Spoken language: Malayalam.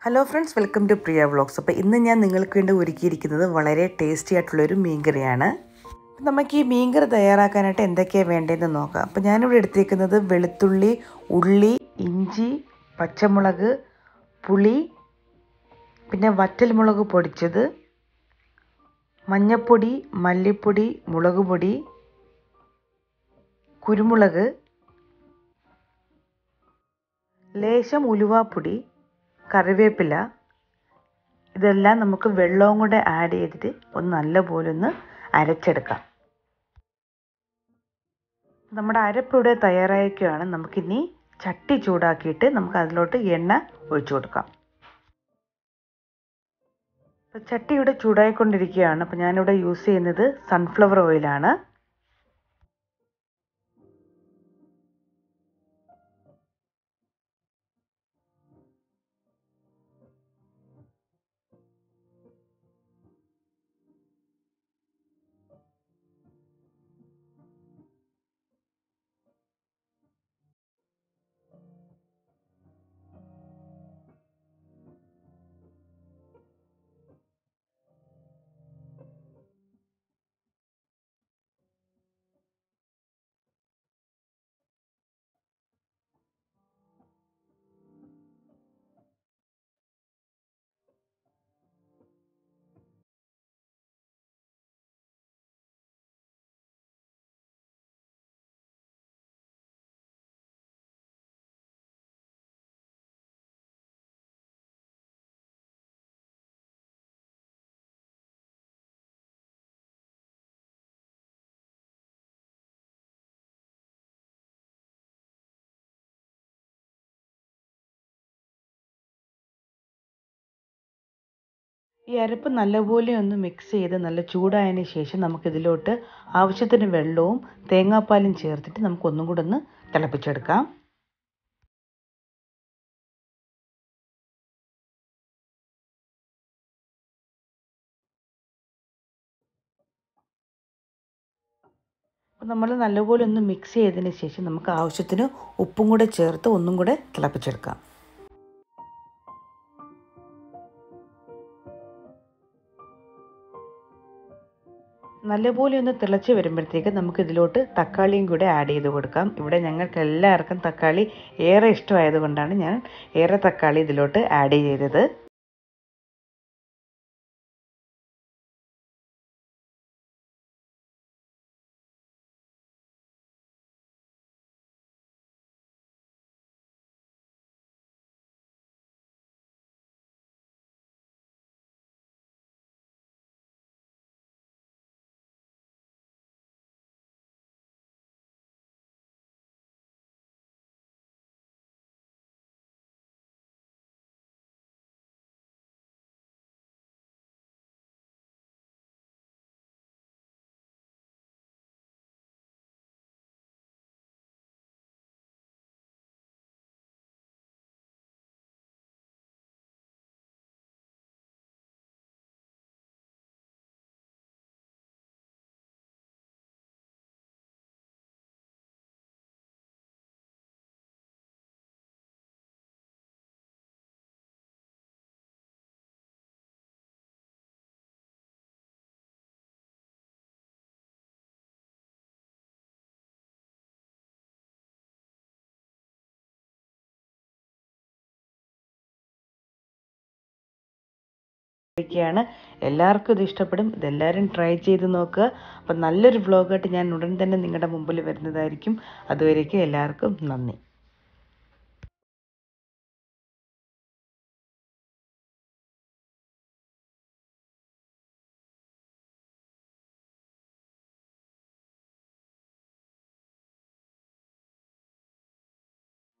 hello friends welcome to Priya vlogs അപ്പോൾ ഇന്ന് ഞാൻ നിങ്ങൾക്ക് വേണ്ടി ഒരുക്കിയിരിക്കുന്നത് വളരെ ടേസ്റ്റി ആയിട്ടുള്ളൊരു മീൻകറിയാണ് നമുക്ക് ഈ മീൻകറി തയ്യാറാക്കാനായിട്ട് എന്തൊക്കെയാണ് വേണ്ടതെന്ന് നോക്കാം അപ്പോൾ ഞാനിവിടെ എടുത്തേക്കുന്നത് വെളുത്തുള്ളി ഉള്ളി ഇഞ്ചി പച്ചമുളക് പുളി പിന്നെ വറ്റൽമുളക് പൊടിച്ചത് മഞ്ഞപ്പൊടി മല്ലിപ്പൊടി മുളക് പൊടി കുരുമുളക് ലേശം ഉലുവാപ്പൊടി കറിവേപ്പില ഇതെല്ലാം നമുക്ക് വെള്ളവും കൂടെ ആഡ് ചെയ്തിട്ട് ഒന്ന് നല്ലപോലെ ഒന്ന് അരച്ചെടുക്കാം നമ്മുടെ അരപ്പിവിടെ തയ്യാറായിരിക്കുകയാണ് നമുക്കിനി ചട്ടി ചൂടാക്കിയിട്ട് നമുക്ക് അതിലോട്ട് എണ്ണ ഒഴിച്ചു കൊടുക്കാം അപ്പോൾ ചട്ടി ഇവിടെ ചൂടായിക്കൊണ്ടിരിക്കുകയാണ് അപ്പോൾ ഞാനിവിടെ യൂസ് ചെയ്യുന്നത് സൺഫ്ലവർ ഓയിലാണ് ഈ അരപ്പ് നല്ലപോലെ ഒന്ന് മിക്സ് ചെയ്ത് നല്ല ചൂടായതിന് ശേഷം നമുക്കിതിലോട്ട് ആവശ്യത്തിന് വെള്ളവും തേങ്ങാപ്പാലും ചേർത്തിട്ട് നമുക്ക് ഒന്നും കൂടെ ഒന്ന് തിളപ്പിച്ചെടുക്കാം അപ്പോൾ നമ്മൾ നല്ലപോലെ ഒന്ന് മിക്സ് ചെയ്തതിന് ശേഷം നമുക്ക് ആവശ്യത്തിന് ഉപ്പും കൂടെ ചേർത്ത് ഒന്നും കൂടെ തിളപ്പിച്ചെടുക്കാം നല്ലപോലെ ഒന്ന് തിളച്ച് വരുമ്പോഴത്തേക്ക് നമുക്ക് ഇതിലോട്ട് തക്കാളിയും കൂടെ ആഡ് ചെയ്ത് കൊടുക്കാം ഇവിടെ ഞങ്ങൾക്ക് എല്ലാവർക്കും തക്കാളി ഏറെ ഇഷ്ടമായതുകൊണ്ടാണ് ഞാൻ ഏറെ തക്കാളി ഇതിലോട്ട് ആഡ് ചെയ്തത് ാണ് എല്ലാവർക്കും ഇത് ഇഷ്ടപ്പെടും ഇതെല്ലാവരും ട്രൈ ചെയ്ത് നോക്കുക അപ്പം നല്ലൊരു വ്ളോഗായിട്ട് ഞാൻ ഉടൻ തന്നെ നിങ്ങളുടെ മുമ്പിൽ വരുന്നതായിരിക്കും അതുവരേക്കും എല്ലാവർക്കും നന്ദി